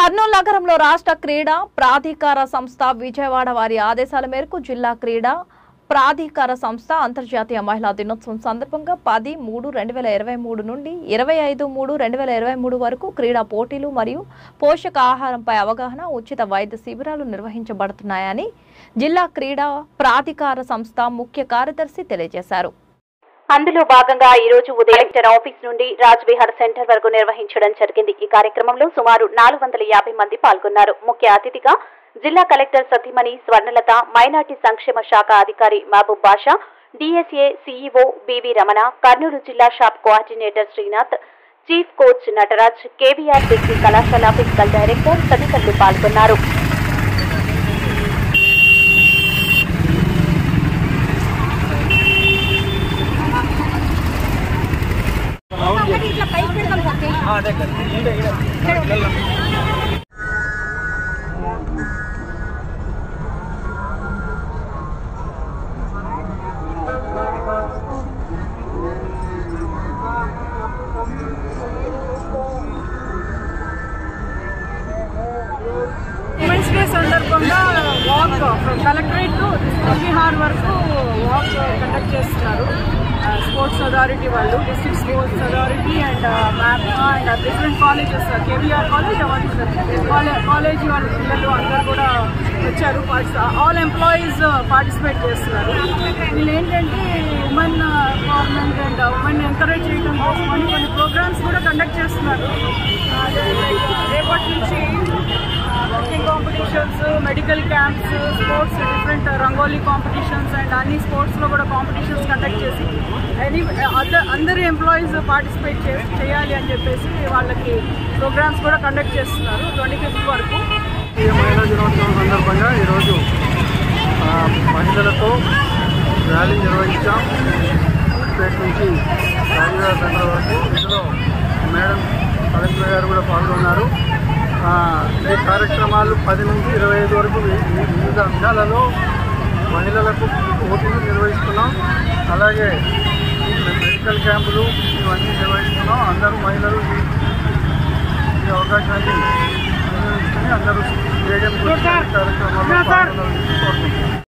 కర్నూలు నగరంలో రాష్ట్ర క్రీడా ప్రాధికార సంస్థ విజయవాడ వారి ఆదేశాల మేరకు జిల్లా క్రీడా ప్రాధికార సంస్థ అంతర్జాతీయ మహిళా దినోత్సవం సందర్భంగా పది మూడు రెండు వేల ఇరవై మూడు నుండి ఇరవై ఐదు మూడు రెండు వేల ఇరవై మూడు వరకు క్రీడా పోటీలు మరియు పోషక ఆహారంపై అవగాహన ఉచిత వైద్య శిబిరాలు నిర్వహించబడుతున్నాయని జిల్లా క్రీడా ప్రాధికార సంస్థ ముఖ్య కార్యదర్శి తెలియజేశారు అందులో భాగంగా ఈ రోజు ఉదయం కలెక్టర్ ఆఫీస్ నుండి రాజ్ విహార్ సెంటర్ వరకు నిర్వహించడం జరిగింది ఈ కార్యక్రమంలో సుమారు నాలుగు వందల యాభై మంది పాల్గొన్నారు ముఖ్య అతిథిగా జిల్లా కలెక్టర్ సతీమణి స్వర్ణలత మైనార్టీ సంక్షేమ శాఖ అధికారి Mahaboob Basha DSA CEO BV Ramana Kurnool జిల్లా shop coordinator Srinath chief coach Nataraj KVR degree కళాశాల ఫిజికల్ డైరెక్టర్ తదితరులు పాల్గొన్నారు ఉమెన్స్ డే సందర్భంగా walk from collectorate to Vihar వరకు వాక్ కండక్ట్ చేస్తున్నారు స్పోర్ట్స్ అథారిటీ వాళ్ళు district sports authority and map and different colleges KVR college college వాళ్ళ పిల్లలు అందరూ కూడా వచ్చారు ఆల్ ఎంప్లాయీస్ పార్టిసిపేట్ చేస్తున్నారు వీళ్ళు ఏంటంటే women government and women encourage చేయడం కోసం అని కొన్ని ప్రోగ్రామ్స్ కూడా కండక్ట్ చేస్తున్నారు అదే రేపటి నుంచి cooking competitions medical camps sports different rangoli competitions and అన్ని స్పోర్ట్స్లో కూడా కాంపిటీషన్స్ కండక్ట్ చేసి ఎనీ అదర్ అందరు ఎంప్లాయీస్ పార్టిసిపేట్ చే చేయాలి అని చెప్పేసి వాళ్ళకి ప్రోగ్రామ్స్ కూడా కండక్ట్ చేస్తున్నారు ట్వంటీ ఫిఫ్త్ వరకు ఈ మహిళా దినోత్సవం సందర్భంగా ఈరోజు ఆ, మహిళలతో ర్యాలీ నిర్వహించాం స్టేట్ నుంచి రాజీవ్ సెంటర్ వరకు ఇందులో మేడం కలెక్టర్ గారు కూడా పాల్గొన్నారు ఆ, ఈ కార్యక్రమాలు పది నుంచి ఇరవై ఐదు వరకు వి- వి- వివిధ అంశాలలో మహిళలకు పోటీలు నిర్వహిస్తున్నాం అలాగే మెడికల్ క్యాంపులు ఇవన్నీ నిర్వహిస్తున్నాం అందరూ మహిళలు ఈ- ఈ అవకాశాన్ని వినియోగించుకుని అందరూ స్టేడియం కార్యక్రమాల్లో పాల్గొనాలని కోరుకుంటున్నాం